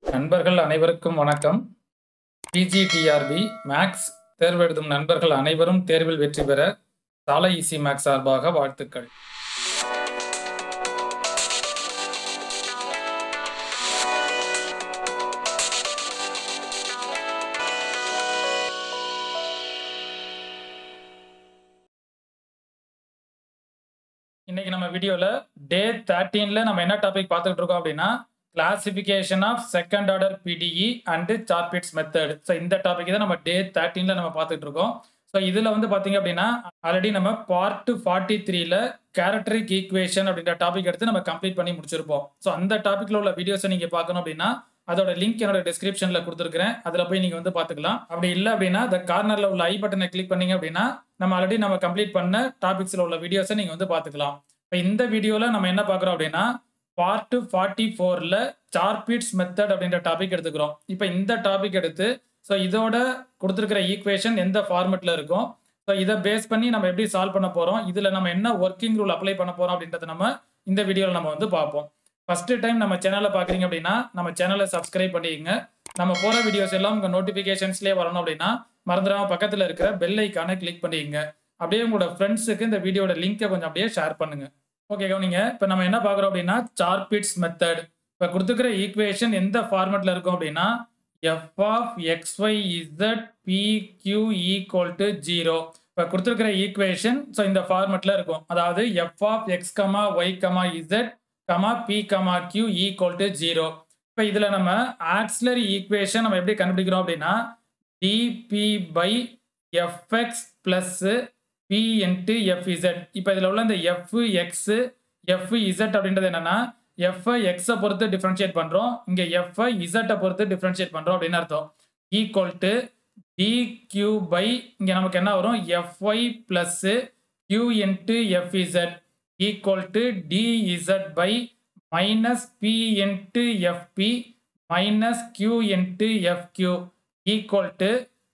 நண்பர்கள் அனைவருக்கும் வணக்கம் பிஜிடிஆர்பி மேக்ஸ் தேர்வு எழுதும் நண்பர்கள் அனைவரும் தேர்வில் வெற்றி பெற சாலை இசி மேக்ஸ் சார்பாக வாழ்த்துக்கள் இன்னைக்கு நம்ம வீடியோல டே தேர்ட்டீன்ல நம்ம என்ன டாபிக் பார்த்துட்டு இருக்கோம் அப்படின்னா classification of second order PDE and Charpit's method so இந்த டாபிக் தான் நம்ம டே தேர்ட்டீன்ல நம்ம பார்த்துட்டு இருக்கோம் ஸோ இதில் வந்து பார்த்தீங்க அப்படின்னா ஆல்ரெடி நம்ம பார்ட் ஃபார்ட்டி த்ரீல கேரக்டரிக் ஈக்குவேஷன் அப்படின்ற டாபிக் எடுத்து நம்ம கம்ப்ளீட் பண்ணி முடிச்சிருப்போம் ஸோ அந்த டாப்பிக்ல உள்ள வீடியோஸை நீங்கள் பார்க்கணும் அப்படின்னா அதோட லிங்க் என்னோட டிஸ்கிரிப்ஷனில் கொடுத்துருக்கிறேன் அதில் போய் நீங்கள் வந்து பார்த்துக்கலாம் அப்படி இல்லை அப்படின்னா அந்த கார்னரில் உள்ள ஐ பட்டனை கிளிக் பண்ணீங்க அப்படின்னா நம்ம ஆல்ரெடி நம்ம கம்ப்ளீட் பண்ண டாபிக்ஸில் உள்ள வீடியோஸை நீங்கள் வந்து பார்த்துக்கலாம் இப்போ இந்த வீடியோவில் நம்ம என்ன பார்க்குறோம் அப்படின்னா பார்ட் ஃபார்ட்டி ஃபோரில் சார்பிட்ஸ் மெத்தட் அப்படின்ற டாபிக் எடுத்துக்கிறோம் இப்போ இந்த டாபிக் எடுத்து ஸோ இதோட கொடுத்துருக்கிற ஈக்குவேஷன் எந்த ஃபார்மெட்டில் இருக்கும் ஸோ இதை பேஸ் பண்ணி நம்ம எப்படி சால்வ் பண்ண போகிறோம் இதில் நம்ம என்ன ஒர்க்கிங் ரூல் அப்ளை பண்ண போகிறோம் அப்படின்றத நம்ம இந்த வீடியோவில் நம்ம வந்து பார்ப்போம் ஃபர்ஸ்ட் டைம் நம்ம சேனலை பார்க்குறீங்க அப்படின்னா நம்ம சேனலை சப்ஸ்கிரைப் பண்ணிக்கங்க நம்ம போகிற வீடியோஸ் எல்லாம் உங்கள் நோட்டிஃபிகேஷன்ஸ்லேயே வரணும் அப்படின்னா மறந்துடாம பக்கத்தில் இருக்கிற பெல் ஐக்கானை கிளிக் பண்ணிக்கங்க அப்படியே உங்களோட ஃப்ரெண்ட்ஸுக்கு இந்த வீடியோட லிங்கை கொஞ்சம் அப்படியே ஷேர் பண்ணுங்க ஓகே கவனிங்க இப்போ நம்ம என்ன பார்க்குறோம் அப்படின்னா சார்பிட்ஸ் மெத்தட் இப்போ கொடுத்துக்கிற ஈக்குவேஷன் எந்த ஃபார்மெட்டில் இருக்கும் அப்படின்னா f of x y z p q equal to zero இப்போ கொடுத்துருக்கிற ஈக்குவேஷன் ஸோ இந்த ஃபார்மெட்டில் இருக்கும் அதாவது f of x comma y comma z comma p comma q equal to zero இப்போ இதில் நம்ம ஆக்சிலரி ஈக்குவேஷன் நம்ம எப்படி கண்டுபிடிக்கிறோம் அப்படின்னா DP by fx plus p into f z இப்போ இதில் உள்ள இந்த எஃப் எக்ஸு எஃப் இசட் அப்படின்றது என்னன்னா எஃப் எக்ஸை பொறுத்து டிஃப்ரென்ஷியேட் பண்ணுறோம் இங்கே எஃப் இசட்டை பொறுத்து டிஃப்ரென்ஷியேட் பண்ணுறோம் அப்படின்னு அர்த்தம் equal to d q by இங்கே நமக்கு என்ன வரும் fy plus q into f z equal to dz by minus p into fp minus q into fq equal to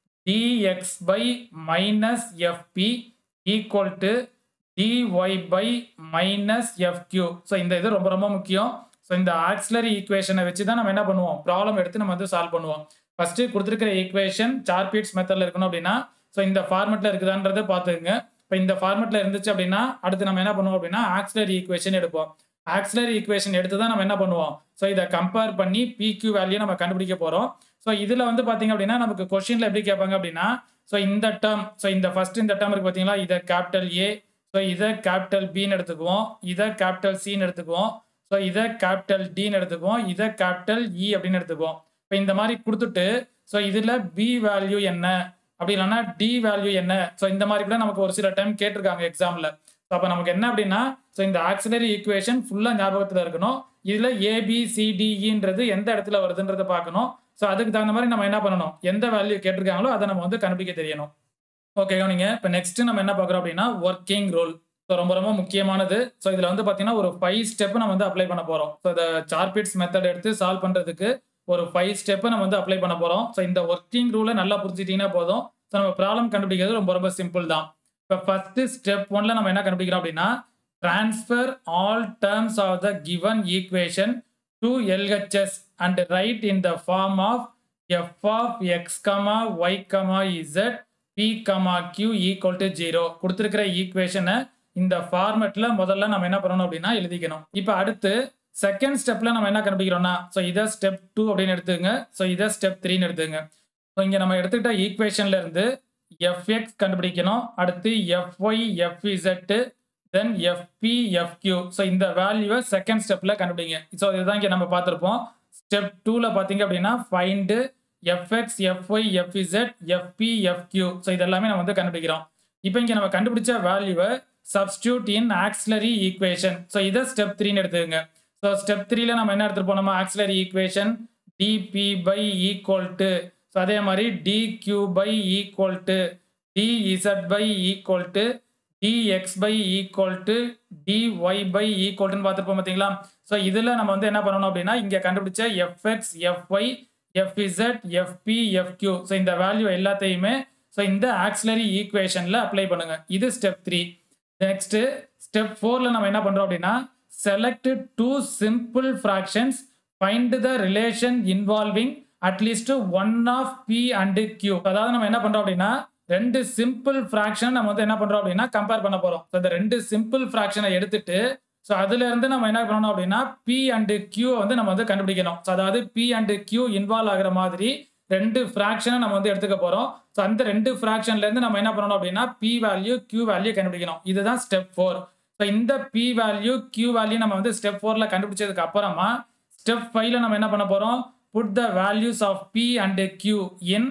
dx by minus fp equal to dy by minus fq so இந்த இது ரொம்ப ரொம்ப முக்கியம் so இந்த auxiliary ஈக்குவேஷனை வச்சு தான் நம்ம என்ன பண்ணுவோம் ப்ராப்ளம் எடுத்து நம்ம வந்து சால்வ் பண்ணுவோம் ஃபர்ஸ்ட் கொடுத்துருக்கிற ஈக்குவேஷன் சார்பீட்ஸ் மெத்தடில் இருக்கணும் அப்படின்னா ஸோ இந்த ஃபார்மெட்டில் இருக்குதான்றதை பார்த்துக்குங்க இப்போ இந்த ஃபார்மெட்டில் இருந்துச்சு அப்படின்னா அடுத்து நம்ம என்ன பண்ணுவோம் அப்படின்னா ஆக்சிலரி ஈக்குவேஷன் எடுப்போம் ஆக்சிலரி ஈக்குவேஷன் எடுத்து தான் நம்ம என்ன பண்ணுவோம் ஸோ இதை கம்பேர் பண்ணி பிக்யூ வேல்யூ நம்ம கண்டுபிடிக்க போகிறோம் ஸோ இதில் வந்து பார்த்தீங்க அப்படின்னா நமக்கு கொஸ்டினில் எப்படி கேட்பாங்க அப்படின்னா ஸோ இந்த டேர்ம் ஸோ இந்த ஃபர்ஸ்ட் இந்த டேர்ம் இருக்கு பார்த்தீங்களா இதை கேபிட்டல் ஏ ஸோ இதை கேபிட்டல் பின்னு எடுத்துக்குவோம் இதை கேபிட்டல் சின்னு எடுத்துக்குவோம் ஸோ இதை கேபிட்டல் டின்னு எடுத்துக்குவோம் இதை கேபிட்டல் இ அப்படின்னு எடுத்துக்குவோம் இப்போ இந்த மாதிரி கொடுத்துட்டு ஸோ இதில் பி வேல்யூ என்ன அப்படி இல்லைன்னா டி வேல்யூ என்ன ஸோ இந்த மாதிரி கூட நமக்கு ஒரு சில டைம் கேட்டிருக்காங்க எக்ஸாமில் ஸோ அப்போ நமக்கு என்ன அப்படின்னா ஸோ இந்த ஆக்சிலரி ஈக்குவேஷன் ஃபுல்லாக ஞாபகத்தில் இருக்கணும் இதில் ஏபிசிடிஇன்றது எந்த இடத்துல வருதுன்றதை பார்க்கணும் ஸோ அதுக்கு தகுந்த மாதிரி நம்ம என்ன பண்ணணும் எந்த வேல்யூ கேட்டிருக்காங்களோ அதை நம்ம வந்து கண்டுபிடிக்க தெரியணும் ஓகே நீங்க இப்போ நெக்ஸ்ட் நம்ம என்ன பார்க்குறோம் அப்படின்னா ஒர்க்கிங் ரூல் ஸோ ரொம்ப ரொம்ப முக்கியமானது ஸோ இதில் வந்து பார்த்தீங்கன்னா ஒரு ஃபைவ் ஸ்டெப் நம்ம வந்து அப்ளை பண்ண போகிறோம் ஸோ இந்த சார்பிட்ஸ் மெத்தட் எடுத்து சால்வ் பண்ணுறதுக்கு ஒரு ஃபைவ் ஸ்டெப்பை நம்ம வந்து அப்ளை பண்ண போகிறோம் ஸோ இந்த ஒர்க்கிங் ரூலை நல்லா புரிஞ்சிட்டிங்கன்னா போதும் ஸோ நம்ம ப்ராப்ளம் கண்டுபிடிக்கிறது ரொம்ப ரொம்ப சிம்பிள் தான் இப்போ ஃபர்ஸ்ட் ஸ்டெப் ஒன்ல நம்ம என்ன கண்டுபிடிக்கிறோம் அப்படின்னா transfer all terms of the given equation to LHS and write in the form of f of x, y, z, p, q equal to 0 கொடுத்திருக்கிற ஈக்குவேஷனை இந்த ஃபார்மெட்ல முதல்ல நம்ம என்ன பண்ணணும் அப்படின்னா எழுதிக்கணும் இப்போ அடுத்து செகண்ட் ஸ்டெப்ல நம்ம என்ன கண்டுபிடிக்கிறோம்னா ஸோ இதை ஸ்டெப் டூ அப்படின்னு எடுத்துங்க ஸோ இதை ஸ்டெப் த்ரீன்னு எடுத்துங்க ஸோ இங்கே நம்ம எடுத்துக்கிட்ட ஈக்குவேஷன்ல இருந்து எஃப்எக்ஸ் கண்டுபிடிக்கணும் அடுத்து fy fz then fp fq so இந்த வேல்யூவை செகண்ட் ஸ்டெப்பில் கண்டுபிடிங்க ஸோ இதுதான் இங்கே நம்ம பார்த்துருப்போம் ஸ்டெப் டூவில் பார்த்தீங்க அப்படின்னா find fx fy fz fp fq so இதெல்லாமே நம்ம வந்து கண்டுபிடிக்கிறோம் இப்போ இங்கே நம்ம கண்டுபிடிச்ச வேல்யூவை substitute in auxiliary equation so இதை ஸ்டெப் த்ரீன்னு எடுத்துக்கோங்க ஸோ ஸ்டெப் த்ரீல நம்ம என்ன எடுத்துருப்போம் நம்ம auxiliary equation dp by equal to so அதே மாதிரி dq by equal to dz by equal to dx by equal to dy by equal to பார்த்துருப்போம் பார்த்தீங்களா ஸோ இதில் நம்ம வந்து என்ன பண்ணணும் அப்படின்னா இங்கே கண்டுபிடிச்ச fx, fy, fz, fp, fq so இந்த வேல்யூ எல்லாத்தையுமே ஸோ இந்த ஆக்சிலரி ஈக்குவேஷனில் அப்ளை பண்ணுங்க இது ஸ்டெப் த்ரீ நெக்ஸ்ட் ஸ்டெப் ஃபோரில் நம்ம என்ன பண்ணுறோம் அப்படின்னா select two simple fractions find the relation involving at least one of p and q அதாவது நம்ம என்ன பண்றோம் அப்படின்னா ரெண்டு சிம்பிள் ஃப்ராக்ஷன் நம்ம வந்து என்ன பண்றோம் அப்படின்னா கம்பேர் பண்ண போறோம் ஸோ இந்த ரெண்டு சிம்பிள் ஃப்ராக்ஷனை எடுத்துட்டு ஸோ அதுல இருந்து நம்ம என்ன பண்ணணும் அப்படின்னா பி அண்ட் கியூ வந்து நம்ம வந்து கண்டுபிடிக்கணும் ஸோ அதாவது பி அண்ட் கியூ இன்வால்வ் ஆகுற மாதிரி ரெண்டு ஃப்ராக்ஷனை நம்ம வந்து எடுத்துக்க போறோம் ஸோ அந்த ரெண்டு ஃப்ராக்ஷன்ல இருந்து நம்ம என்ன பண்ணணும் அப்படின்னா பி வேல்யூ கியூ வேல்யூ கண்டுபிடிக்கணும் இதுதான் ஸ்டெப் ஃபோர் ஸோ இந்த பி வேல்யூ கியூ வேல்யூ நம்ம வந்து ஸ்டெப் ஃபோர்ல கண்டுபிடிச்சதுக்கு அப்புறமா ஸ்டெப் ஃபைவ்ல நம்ம என்ன பண்ண போறோம் put the values of p and q in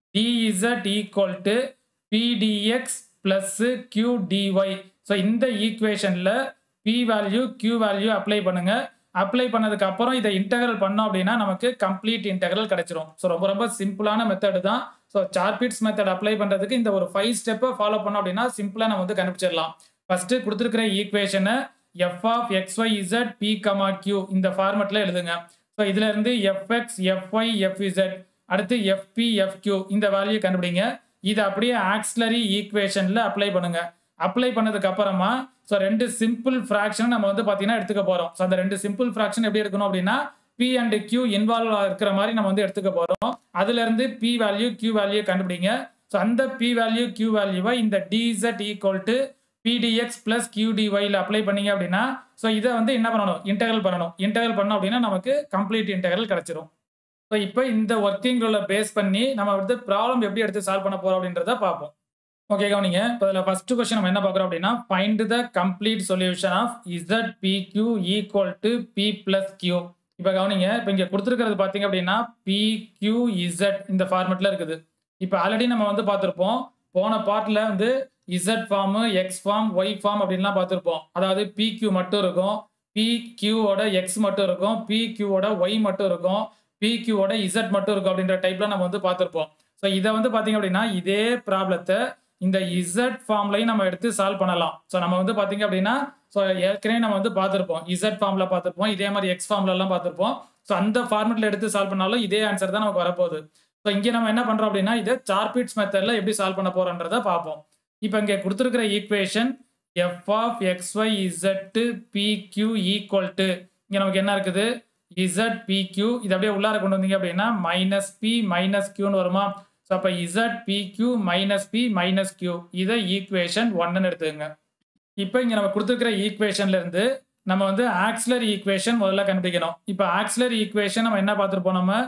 dz equal to பிடிஎக்ஸ் plus q dy so இந்த ஈக்குவேஷன்ல p value q value apply பண்ணுங்க அப்ளை பண்ணதுக்கு அப்புறம் இதை இன்டெகிரல் பண்ணோம் அப்படின்னா நமக்கு கம்ப்ளீட் இன்டெகிரல் கிடைச்சிரும் ஸோ ரொம்ப ரொம்ப சிம்பிளான மெத்தட் தான் ஸோ சார்பிட்ஸ் மெத்தட் அப்ளை பண்றதுக்கு இந்த ஒரு ஃபைவ் ஸ்டெப்பை ஃபாலோ பண்ணோம் அப்படின்னா சிம்பிளா நம்ம வந்து கண்டுபிடிச்சிடலாம் ஃபர்ஸ்ட் கொடுத்துருக்கிற ஈக்குவேஷனை f of x y z p comma q இந்த ஃபார்மெட்ல எழுதுங்க ஸோ இதுல இருந்து எஃப்எக்ஸ் எஃப்ஒய் எஃப்இசட் அடுத்து எஃப்பி எஃப்கியூ இந்த வேல்யூ கண்டுபிடிங்க இது அப்படியே ஆக்சிலரி ஈக்குவேஷன்ல அப்ளை பண்ணுங்க அப்ளை பண்ணதுக்கு அப்புறமா ஸோ ரெண்டு சிம்பிள் ஃப்ராக்ஷன் நம்ம வந்து பார்த்தீங்கன்னா எடுத்துக்க போறோம் ஸோ அந்த ரெண்டு சிம்பிள் ஃப்ராக்ஷன் எப்படி இருக்கணும் அப்படின்னா பி அண்ட் கியூ இன்வால்வ் இருக்கிற மாதிரி நம்ம வந்து எடுத்துக்க போறோம் அதுல இருந்து பி வேல்யூ கியூ வேல்யூ கண்டுபிடிங்க ஸோ அந்த பி வேல்யூ கியூ வேல்யூவை இந்த டிசட் ஈக்குவல் டு பிடிஎக்ஸ் பிளஸ் கியூடிஒயில் அப்ளை பண்ணீங்க அப்படின்னா ஸோ இதை வந்து என்ன பண்ணணும் இன்டெகரல் பண்ணணும் இன்டெகரல் பண்ணோம் அப்படின்னா நமக்கு கம்ப்ளீட் இன்டெகரல் கிடைச்சிரும் ஸோ இப்போ இந்த ஒர்க்கிங் ரூலை பேஸ் பண்ணி நம்ம வந்து ப்ராப்ளம் எப்படி எடுத்து சால்வ் பண்ண போறோம் அப்படின்றத பார்ப்போம் ஓகே கவனிங்க இப்போ இதில் ஃபர்ஸ்ட் கொஸ்டின் நம்ம என்ன பார்க்குறோம் அப்படின்னா find the complete solution of z p q equal to p plus q இப்போ கவனிங்க இப்போ இங்கே கொடுத்துருக்கிறது பார்த்தீங்க அப்படின்னா பி கியூ இசட் இந்த ஃபார்மெட்டில் இருக்குது இப்போ ஆல்ரெடி நம்ம வந்து பார்த்துருப்போம் போன பார்ட்டில் வந்து z form x form y form அப்படின்லாம் பார்த்துருப்போம் அதாவது பி கியூ மட்டும் இருக்கும் பி கியூவோட எக்ஸ் மட்டும் இருக்கும் பி கியூவோட ஒய் மட்டும் இருக்கும் பி கியூவோட இசட் மட்டும் இருக்கும் அப்படின்ற டைப்ல நம்ம வந்து பார்த்துருப்போம் ஸோ இதை வந்து பார்த்தீங்க அப்படின்னா இதே ப்ராப்ளத்தை இந்த இசட் ஃபார்ம்லையும் நம்ம எடுத்து சால்வ் பண்ணலாம் ஸோ நம்ம வந்து பார்த்தீங்க அப்படின்னா ஸோ ஏற்கனவே நம்ம வந்து பார்த்துருப்போம் இசட் ஃபார்ம்ல பார்த்துருப்போம் இதே மாதிரி எக்ஸ் ஃபார்ம்ல எல்லாம் பார்த்துருப்போம் ஸோ அந்த ஃபார்மெட்ல எடுத்து சால்வ் பண்ணாலும் இதே ஆன்சர் தான் நமக்கு வரப்போகுது ஸோ இங்கே நம்ம என்ன பண்றோம் அப்படின்னா இதை சார்பிட்ஸ் மெத்தட்ல எப்படி சால்வ் பண்ண போறோன்றதை பார்ப்போம் இப்போ இங்கே கொடுத்துருக்கிற equation f of x y z p q equal to இங்கே நமக்கு என்ன இருக்குது இசட் பி கியூ இது அப்படியே உள்ளார கொண்டு வந்தீங்க அப்படின்னா மைனஸ் பி மைனஸ் கியூன்னு வருமா ஸோ அப்போ z p q minus p minus q இதை ஈக்குவேஷன் ஒன்னு எடுத்துக்கோங்க இப்போ இங்கே நம்ம கொடுத்துருக்கிற ஈக்குவேஷன்ல இருந்து நம்ம வந்து ஆக்சிலரி ஈக்குவேஷன் முதல்ல கண்டுபிடிக்கணும் இப்போ ஆக்சிலரி ஈக்குவேஷன் நம்ம என்ன பார்த்துருப்போம் நம்ம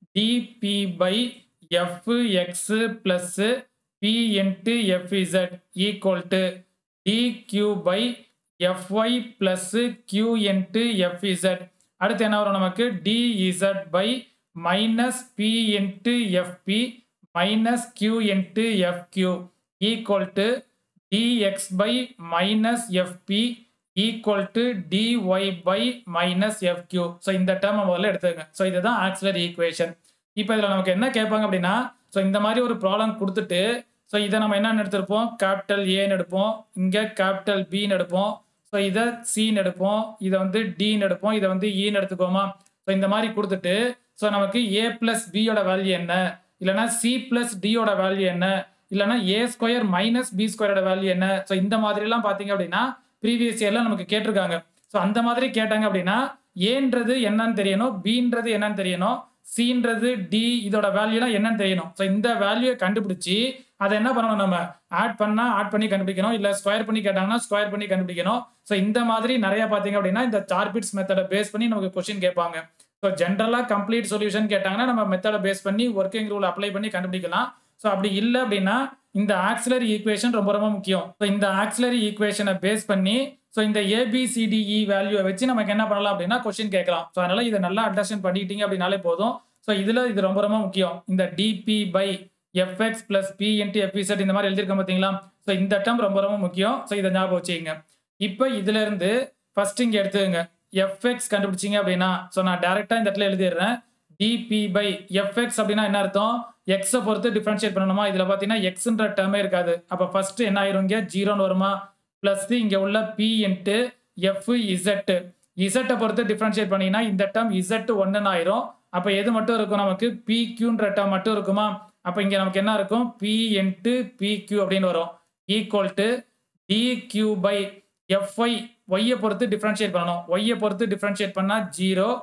dp by f x plus p into f z equal to dq by fy plus q into f z அடுத்து என்ன வரும் நமக்கு dz by minus p into fp minus q into fq equal to dx by minus fp equal to dy by minus fq so இந்த term முதல்ல எடுத்துக்கங்க so இதுதான் auxiliary equation இப்போ இதில் நமக்கு என்ன கேட்பாங்க அப்படின்னா ஸோ இந்த மாதிரி ஒரு ப்ராப்ளம் கொடுத்துட்டு ஸோ இதை நம்ம என்னென்னு எடுத்திருப்போம் கேபிட்டல் ஏன்னு எடுப்போம் இங்கே கேபிட்டல் பின்னு எடுப்போம் ஸோ இதை சின்னு எடுப்போம் இதை வந்து டின்னு எடுப்போம் இதை வந்து ஈன்னு எடுத்துக்கோமா ஸோ இந்த மாதிரி கொடுத்துட்டு ஸோ நமக்கு ஏ பிளஸ் பியோட வேல்யூ என்ன இல்லைனா சி பிளஸ் டியோட வேல்யூ என்ன இல்லைனா ஏ ஸ்கொயர் மைனஸ் பி ஸ்கொயரோட வேல்யூ என்ன ஸோ இந்த மாதிரிலாம் பார்த்தீங்க அப்படின்னா ப்ரீவியஸ் இயர்ல நமக்கு கேட்டிருக்காங்க ஸோ அந்த மாதிரி கேட்டாங்க அப்படின்னா ஏன்றது என்னன்னு தெரியணும் பீன்றது என்னன்னு தெரியணும் சின்றது டி இதோட வேல்யூலாம் என்னன்னு தெரியணும் ஸோ இந்த வேல்யூவை கண்டுபிடிச்சி அதை என்ன பண்ணணும் நம்ம ஆட் பண்ணா ஆட் பண்ணி கண்டுபிடிக்கணும் இல்லை ஸ்கொயர் பண்ணி கேட்டாங்கன்னா ஸ்கொயர் பண்ணி கண்டுபிடிக்கணும் ஸோ இந்த மாதிரி நிறைய பார்த்தீங்க அப்படின்னா இந்த சார்பிட்ஸ் மெத்தடை பேஸ் பண்ணி நமக்கு கொஸ்டின் கேட்பாங்க ஸோ ஜென்ரலாக கம்ப்ளீட் சொல்யூஷன் கேட்டாங்கன்னா நம்ம மெத்தடை பேஸ் பண்ணி ஒர்க்கிங் ரூல் அப்ளை பண்ணி கண்டுபிடிக்கலாம் ஸோ அப்படி இல்லை அப்படின்னா இந்த ஆக்சிலரி ஈக்குவேஷன் ரொம்ப ரொம்ப முக்கியம் ஸோ இந்த ஆக்சிலரி ஈக்குவேஷனை பேஸ் பண்ணி ஸோ இந்த ஏபிசிடிஇ வேல்யூவை வச்சு நமக்கு என்ன பண்ணலாம் அப்படின்னா கொஸ்டின் கேட்கலாம் ஸோ அதனால இதை நல்லா அண்டர்ஸ்டாண்ட் பண்ணிட்டீங்க அப்படின்னாலே போதும் ஸோ இதுல இது ரொம்ப ரொம்ப முக்கியம் இந்த dp by fx plus p into fz இந்த மாதிரி எழுதியிருக்கோம் பார்த்தீங்களா ஸோ இந்த டேர்ம் ரொம்ப ரொம்ப முக்கியம் ஸோ இதை ஞாபகம் வச்சுக்கோங்க இப்போ இதுல இருந்து ஃபர்ஸ்ட் இங்கே எடுத்துக்கங்க எஃப்எக்ஸ் கண்டுபிடிச்சிங்க அப்படின்னா ஸோ நான் டேரெக்டாக இந்த இடத்துல எழுதிடுறேன் டிபி பை எஃப்எக்ஸ் அப்படின்னா என்ன அர்த்தம் எக்ஸை பொறுத்து டிஃபரன்ஷியேட் பண்ணணுமா இதில் பார்த்தீங்கன்னா எக்ஸ்ன்ற டேர்மே இருக்காது அப்போ ஃபர்ஸ்ட் என்ன ஆயிரும் இங்கே ஜீரோன்னு வருமா ப்ளஸ் இங்கே உள்ள பி இன்ட்டு எஃப் இசட் இசட்டை பொறுத்து டிஃபரன்ஷியேட் பண்ணீங்கன்னா இந்த டேர்ம் இசட் ஒன்றுன்னு ஆயிரும் அப்போ எது மட்டும் இருக்கும் நமக்கு பி கியூன்ற டேர்ம் மட்டும் இருக்குமா அப்போ இங்கே நமக்கு என்ன இருக்கும் பி இன்ட்டு பி கியூ அப்படின்னு வரும் equal to d q by f y ஒய்யை பொறுத்து டிஃப்ரென்ஷியேட் பண்ணணும் ஒய்யை பொறுத்து டிஃப்ரென்ஷியேட் பண்ணால் zero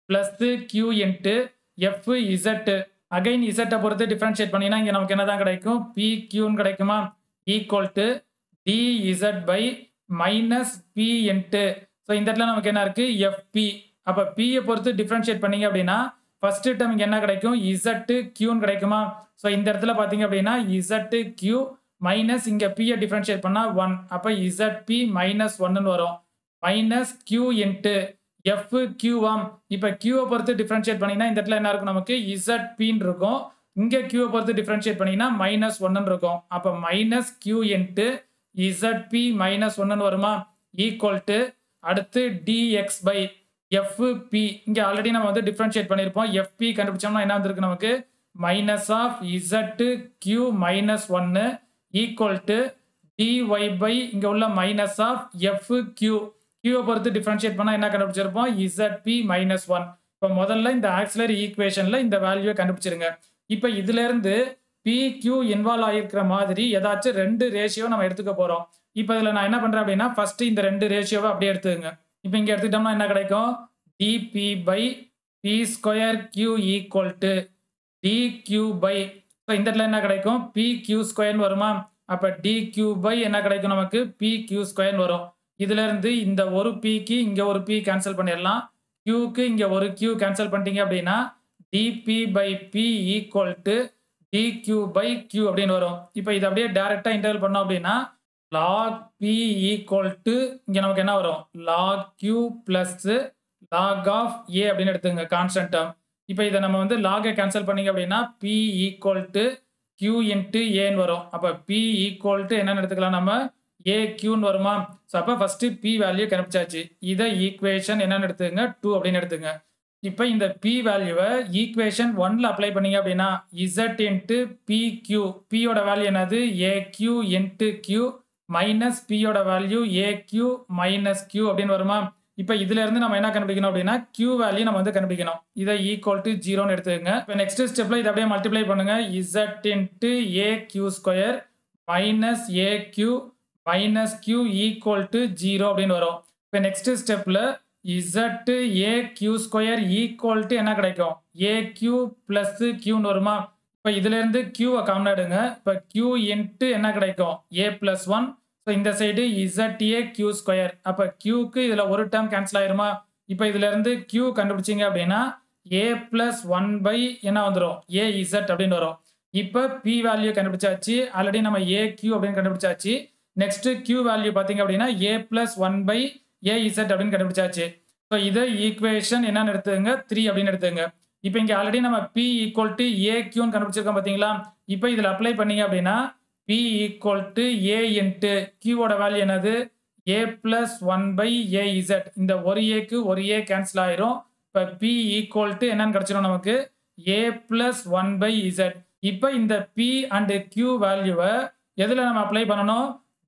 plus q into f z again இசட்டை பொறுத்து டிஃபரன்ஷியேட் பண்ணினா இங்கே நமக்கு என்ன தான் கிடைக்கும் பி கியூன்னு கிடைக்குமா equal to d z by minus p into so இந்த இடத்துல நமக்கு என்ன இருக்கு எஃப்பி அப்போ பியை பொறுத்து டிஃபரன்ஷியேட் பண்ணீங்க அப்படின்னா ஃபர்ஸ்ட் டேர்ம் இங்கே என்ன கிடைக்கும் இசட்டு கியூன்னு கிடைக்குமா ஸோ இந்த இடத்துல பார்த்தீங்க அப்படின்னா இசட்டு கியூ மைனஸ் இங்கே பியை டிஃபரன்ஷியேட் பண்ணால் ஒன் அப்போ இசட் பி மைனஸ் ஒன்னு வரும் மைனஸ் கியூ இன்ட்டு எஃப் கியூவாம் இப்போ கியூவை பொறுத்து டிஃபரன்ஷியேட் பண்ணிங்கன்னா இந்த இடத்துல என்ன இருக்கும் நமக்கு இசட் பின்னு இருக்கும் இங்கே கியூவை பொறுத்து டிஃபரன்ஷியேட் பண்ணிங்கன்னா மைனஸ் ஒன்னு இருக்கும் அப்போ minus q into z p minus ஒன்னு வருமா ஈக்குவல் டு அடுத்து டிஎக்ஸ் பை எஃப்பி இங்கே ஆல்ரெடி நம்ம வந்து டிஃபரன்ஷியேட் பண்ணியிருப்போம் எஃப்பி கண்டுபிடிச்சோம்னா என்ன வந்திருக்கு நமக்கு minus of z q minus ஒன்னு ஈக்குவல் டு டிஒய் பை இங்கே உள்ள மைனஸ் ஆஃப் எஃப் கியூ கியூவை பொறுத்து டிஃபரன்ஷியேட் பண்ணால் என்ன கண்டுபிடிச்சிருப்போம் இசட் பி மைனஸ் ஒன் இப்போ முதல்ல இந்த ஆக்சிலரி ஈக்குவேஷனில் இந்த வேல்யூவை கண்டுபிடிச்சிருங்க இப்போ இதுலேருந்து பி கியூ இன்வால்வ் ஆகிருக்கிற மாதிரி ஏதாச்சும் ரெண்டு ரேஷியோ நம்ம எடுத்துக்க போகிறோம் இப்போ இதில் நான் என்ன பண்ணுறேன் அப்படின்னா ஃபர்ஸ்ட் இந்த ரெண்டு ரேஷியோவை அப்படியே எடுத்துக்கங்க இப்போ இங்கே எடுத்துக்கிட்டோம்னா என்ன கிடைக்கும் d p by p square q equal to d q by so இந்த இடத்துல என்ன கிடைக்கும் பி கியூ ஸ்கொயர்னு வருமா அப்போ டி கியூ பை என்ன கிடைக்கும் நமக்கு பி கியூ ஸ்கொயர்னு வரும் இதுல இருந்து இந்த ஒரு பிக்கு இங்கே ஒரு பி கேன்சல் பண்ணிடலாம் கியூக்கு இங்கே ஒரு கியூ கேன்சல் பண்ணிட்டீங்க அப்படின்னா DP by p equal to d q by q அப்படின்னு வரும் இப்போ இது அப்படியே டேரெக்டாக இன்டர்வல் பண்ணோம் அப்படின்னா லாக் பி ஈக்குவல் டு இங்கே நமக்கு என்ன வரும் log q plus log of a அப்படின்னு எடுத்துங்க கான்ஸ்டன்ட் டேர்ம் இப்போ இதை நம்ம வந்து லாகை கேன்சல் பண்ணீங்க அப்படின்னா p equal to q into ஏன்னு வரும் அப்போ பி ஈக்குவல் டு என்னென்னு எடுத்துக்கலாம் நம்ம ஏ கியூன்னு வருமா ஸோ அப்போ ஃபஸ்ட்டு பி வேல்யூ கண்டுபிடிச்சாச்சு இதை ஈக்குவேஷன் என்னென்னு எடுத்துங்க டூ அப்படின்னு எடுத்துங்க இப்போ இந்த பி வேல்யூவை ஈக்குவேஷன் ஒன்ல அப்ளை பண்ணீங்க அப்படின்னா இசட் இன்ட்டு பி கியூ பியோட வேல்யூ என்னது a q into q minus பியோட value a q minus q அப்படின்னு வருமா இப்போ இதுல இருந்து நம்ம என்ன கண்டுபிடிக்கணும் அப்படின்னா கியூ வேல்யூ நம்ம வந்து கண்டுபிடிக்கணும் இதை ஈக்குவல் டு ஜீரோன்னு எடுத்துக்கங்க இப்போ நெக்ஸ்ட் ஸ்டெப்ல இதை அப்படியே மல்டிப்ளை பண்ணுங்க z into a q square minus a q minus q equal to zero அப்படின்னு வரும் இப்போ நெக்ஸ்ட் ஸ்டெப்ல z a q square equal to என்ன கிடைக்கும் ஏ கியூ பிளஸ் கியூன்னு வருமா இப்போ இதுல இருந்து கியூவை காமன் எடுங்க இப்போ கியூ இன்ட்டு என்ன கிடைக்கும் ஏ பிளஸ் ஒன் ஸோ இந்த side z a q square அப்போ கியூக்கு இதில் ஒரு டேர்ம் கேன்சல் ஆயிருமா இப்போ இதுல இருந்து கியூ கண்டுபிடிச்சிங்க அப்படின்னா ஏ பிளஸ் ஒன் பை என்ன வந்துடும் ஏ இசட் அப்படின்னு வரும் இப்போ பி வேல்யூ கண்டுபிடிச்சாச்சு ஆல்ரெடி நம்ம ஏ கியூ அப்படின்னு கண்டுபிடிச்சாச்சு நெக்ஸ்ட் கியூ வேல்யூ பார்த்தீங்க அப்படின்னா a plus one by a z அப்படின்னு கண்டுபிடிச்சாச்சு ஸோ இதை ஈக்குவேஷன் என்னன்னு எடுத்துங்க த்ரீ அப்படின்னு எடுத்துங்க இப்போ இங்கே ஆல்ரெடி நம்ம பி ஈக்குவல் டு ஏ கியூன்னு கண்டுபிடிச்சிருக்கோம் பார்த்தீங்களா இப்போ இதில் அப்ளை பண்ணீங்க அப்படின்னா p equal to a into கியூவோட வேல்யூ என்னது a plus one by a z இந்த ஒரு ஏக்கு ஒரு ஏ கேன்சல் ஆயிரும் இப்போ பி ஈக்குவல் டு என்னன்னு கிடச்சிரும் நமக்கு a plus one by z இப்போ இந்த பி அண்ட் கியூ வேல்யூவை எதில் நம்ம அப்ளை பண்ணணும்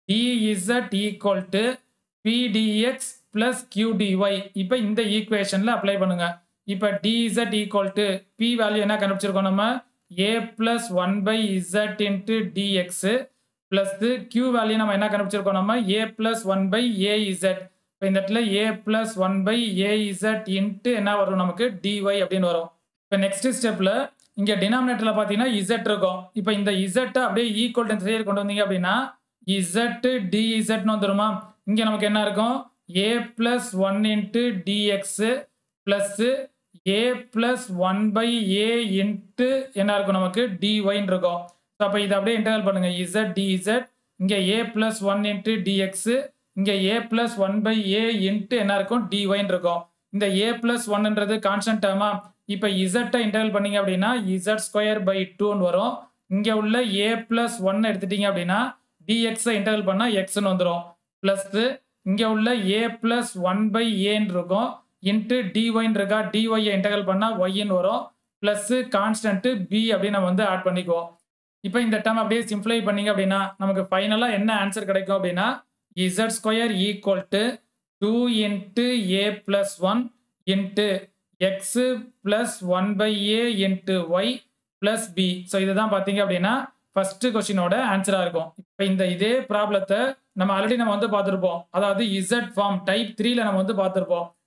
d z equal to பிடிஎக்ஸ் plus q d y இப்போ இந்த ஈக்குவேஷனில் அப்ளை பண்ணுங்க இப்போ d z equal to p value என்ன கண்டுபிடிச்சிருக்கோம் நம்ம a plus one by z into d x plus q value நம்ம என்ன கண்டுபிடிச்சிருக்கோம் நம்ம a plus one by a z இப்போ இந்த இடத்துல a plus one by a z into என்ன வரும் நமக்கு டிஒய் அப்படின்னு வரும் இப்போ நெக்ஸ்ட் ஸ்டெப்பில் இங்கே டினாமினேட்டரில் பார்த்தீங்கன்னா இசட் இருக்கும் இப்போ இந்த இசட்டை அப்படியே ஈக்குவல் டு சைடு கொண்டு வந்தீங்க அப்படின்னா இசட் டிஇசட்னு வந்துருமா இங்கே நமக்கு என்ன இருக்கும் a plus one into d x plus a plus one by a into என்ன இருக்கும் நமக்கு டிஒய்ன்னு இருக்கும் ஸோ அப்போ இதை அப்படியே இன்டர்வல் பண்ணுங்க இசட் டிஇசட் இங்கே a plus one into d x இங்கே a plus one by a into என்ன இருக்கும் டிஒய்ன்னு இருக்கும் இந்த ஏ பிளஸ் ஒன்ன்றது கான்ஸ்டன்ட் டேர்மா இப்போ இசட்டை இன்டர்வல் பண்ணீங்க அப்படின்னா இசட் ஸ்கொயர் பை டூன்னு வரும் இங்கே உள்ள ஏ பிளஸ் ஒன் எடுத்துட்டீங்க அப்படின்னா டிஎக்ஸை இன்டர்வல் பண்ணால் எக்ஸ்ன்னு வந்துடும் ப்ளஸ் இங்கே உள்ள ஏ பிளஸ் ஒன் பை ஏன்னு இருக்கும் இன்ட்டு டிஒய்ன்னு இருக்கா டிஒய்யை இன்டர்வல் பண்ணால் ஒய்ன்னு வரும் ப்ளஸ் கான்ஸ்டன்ட்டு பி அப்படின்னு நம்ம வந்து ஆட் பண்ணிக்குவோம் இப்போ இந்த டேர்ம் அப்படியே சிம்ப்ளை பண்ணீங்க அப்படின்னா நமக்கு ஃபைனலாக என்ன ஆன்சர் கிடைக்கும் அப்படின்னா z square equal to two into a plus one into x plus one by a into y plus b so இதுதான் பார்த்தீங்க அப்படின்னா ஃபர்ஸ்ட் கொஸ்டினோட ஆன்சராக இருக்கும் இப்போ இந்த இதே ப்ராப்ளத்தை நம்ம ஆல்ரெடி நம்ம வந்து பார்த்துருப்போம் அதாவது இசட் ஃபார்ம் டைப் த்ரீல நம்ம வந்து பார்த்துருப்போம்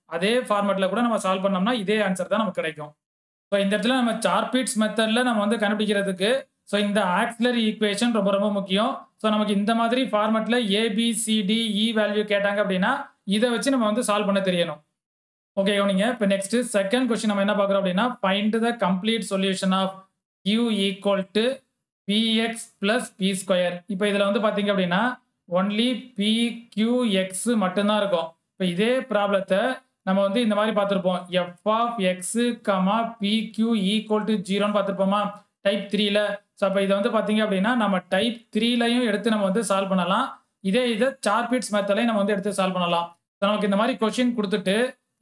அதே ஃபார்மேட்டில் கூட நம்ம சால்வ் பண்ணோம்னா இதே ஆன்சர் தான் நமக்கு கிடைக்கும் ஸோ இந்த இடத்துல நம்ம சார்பீட்ஸ் மெத்தடில் நம்ம வந்து கண்டுபிடிக்கிறதுக்கு ஸோ இந்த ஆக்சிலரி ஈக்குவேஷன் ரொம்ப ரொம்ப முக்கியம் ஸோ நமக்கு இந்த மாதிரி ஃபார்மேட்டில் ஏபிசிடி இ வேல்யூ கேட்டாங்க அப்படின்னா இதை வச்சு நம்ம வந்து சால்வ் பண்ண தெரியணும் ஓகே கவனிங்க இப்போ நெக்ஸ்ட் செகண்ட் கொஸ்டின் நம்ம என்ன பார்க்குறோம் அப்படின்னா find the complete solution of q equal to p x plus p square இப்போ இதில் வந்து பார்த்தீங்க அப்படின்னா ஒன்லி பி கியூ எக்ஸ் மட்டும்தான் இருக்கும் இப்போ இதே ப்ராப்ளத்தை நம்ம வந்து இந்த மாதிரி பார்த்துருப்போம் f of x comma p q equal to ஜீரோன்னு பார்த்துருப்போமா டைப் த்ரீல ஸோ அப்போ இதை வந்து பார்த்தீங்க அப்படின்னா நம்ம டைப் த்ரீலையும் எடுத்து நம்ம வந்து சால்வ் பண்ணலாம் இதே இதை சார்பிட்ஸ் மெத்தலையும் நம்ம வந்து எடுத்து சால்வ் பண்ணலாம் ஸோ நமக்கு இந்த மாதிரி கொஷின் கொடுத்துட்டு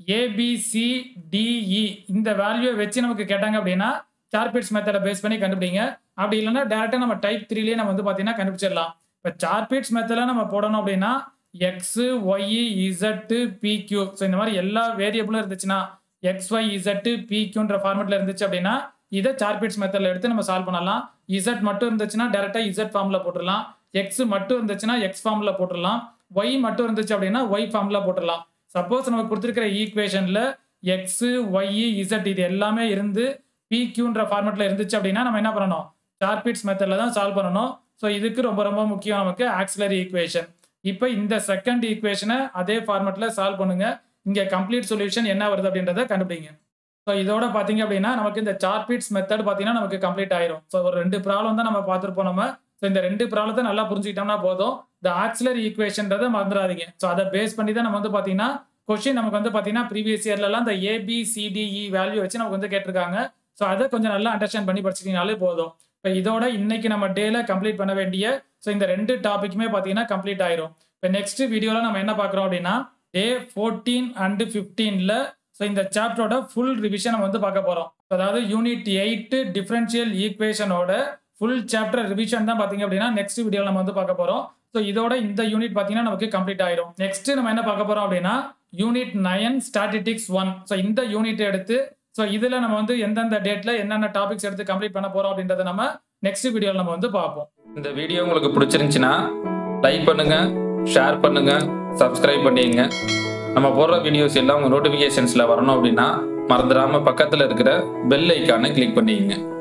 ஏபிசிடிஇ இந்த வேல்யூவை வச்சு நமக்கு கேட்டாங்க அப்படின்னா சார்பிட்ஸ் மெத்தடை பேஸ் பண்ணி கண்டுபிடிங்க அப்படி இல்லைன்னா டேரெக்டாக நம்ம டைப் த்ரீலேயே நம்ம வந்து பார்த்தீங்கன்னா கண்டுபிடிச்சிடலாம் இப்போ சார்பிட்ஸ் மெத்தடில் நம்ம போடணும் அப்படின்னா x y z p q so இந்த மாதிரி எல்லா வேரியபிளும் இருந்துச்சுன்னா எக்ஸ் ஒய் இசட்டு பிக்யூன்ற ஃபார்மெட்டில் இருந்துச்சு அப்படின்னா இதை சார்பிட்ஸ் மெத்தடில் எடுத்து நம்ம சால்வ் பண்ணலாம் இசட் மட்டும் இருந்துச்சுன்னா டேரெக்டாக இசட் ஃபார்மில் போட்டுடலாம் எக்ஸ் மட்டும் இருந்துச்சுன்னா எக்ஸ் ஃபார்மில் போட்டுடலாம் ஒய் மட்டும் இருந்துச்சு அப்படின்னா ஒய் ஃபார்மில் போட்டுடலாம் சப்போஸ் நமக்கு கொடுத்துருக்கிற ஈக்குவேஷனில் எக்ஸு ஒய் இசட் இது எல்லாமே இருந்து பிக்யூன்ற ஃபார்மெட்டில் இருந்துச்சு அப்படின்னா நம்ம என்ன பண்ணணும் சார்பிட்ஸ் மெத்தடில் தான் சால்வ் பண்ணணும் ஸோ இதுக்கு ரொம்ப ரொம்ப முக்கியம் நமக்கு ஆக்சிலரி ஈக்குவேஷன் இப்போ இந்த செகண்ட் ஈக்குவேஷனை அதே ஃபார்மெட்டில் சால்வ் பண்ணுங்க இங்கே கம்ப்ளீட் சொல்யூஷன் என்ன வருது அப்படின்றத கண்டுபிடிங்க ஸோ இதோட பார்த்தீங்க அப்படின்னா நமக்கு இந்த சார்பிட்ஸ் மெத்தட் பார்த்தீங்கன்னா நமக்கு கம்ப்ளீட் ஆயிரும் ஸோ ஒரு ரெண்டு ப்ராப்ளம் தான் நம்ம பார்த்துருப்போம் நம்ம ஸோ இந்த ரெண்டு ப்ராப்ளத்தை நல்லா புரிஞ்சுக்கிட்டோம்னா போதும் இந்த ஆக்சிலரி ஈக்குவேஷன்றதை மறந்துடாதீங்க ஸோ அதை பேஸ் பண்ணி தான் நம்ம வந்து பார்த்தீங்கன்னா கொஸ்டின் நமக்கு வந்து பார்த்தீங்கன்னா ப்ரீவியஸ் இயர்லலாம் இந்த ஏபிசிடிஇ வேல்யூ வச்சு நமக்கு வந்து கேட்டிருக்காங்க ஸோ அதை கொஞ்சம் நல்லா அண்டர்ஸ்டாண்ட் பண்ணி படிச்சிட்டீங்கனாலே போதும் இப்போ இதோட இன்னைக்கு நம்ம டேல கம்ப்ளீட் பண்ண வேண்டிய ஸோ இந்த ரெண்டு டாபிக்குமே பார்த்தீங்கன்னா கம்ப்ளீட் ஆயிரும் இப்போ நெக்ஸ்ட் வீடியோவில் நம்ம என்ன பார்க்குறோம் அப்படின்னா டே ஃபோர்டீன் அண்டு ஃபிஃப்டீனில் ஸோ இந்த சாப்டரோட ஃபுல் ரிவிஷன் நம்ம வந்து பார்க்க போகிறோம் அதாவது யூனிட் எயிட் டிஃபரன்ஷியல் ஈக்குவேஷனோட ஃபுல் சாப்டர் ரிவிஷன் தான் பார்த்தீங்க அப்படின்னா நெக்ஸ்ட் வீடியோவில் நம்ம வந்து பார்க்க போகிறோம் ஸோ இதோட இந்த யூனிட் பார்த்தீங்கன்னா நமக்கு கம்ப்ளீட் ஆயிரும் நெக்ஸ்ட் நம்ம என்ன பார்க்க போகிறோம் அப்படின்னா unit nine statistics one so இந்த யூனிட் எடுத்து ஸோ இதில் நம்ம வந்து எந்தெந்த டேட்டில் என்னென்ன டாபிக்ஸ் எடுத்து கம்ப்ளீட் பண்ண போகிறோம் அப்படின்றத நம்ம நெக்ஸ்ட் வீடியோவில் நம்ம வந்து பார்ப்போம் இந்த வீடியோ உங்களுக்கு பிடிச்சிருந்துச்சுன்னா லைக் பண்ணுங்க ஷேர் பண்ணுங்க சப்ஸ்கிரைப் பண்ணிக்கங்க நம்ம போடுற வீடியோஸ் எல்லாம் உங்கள் நோட்டிஃபிகேஷன்ஸில் வரணும் அப்படின்னா மறந்துடாம பக்கத்தில் இருக்கிற பெல் ஐக்கானை கிளிக் பண்ணிக்கங்க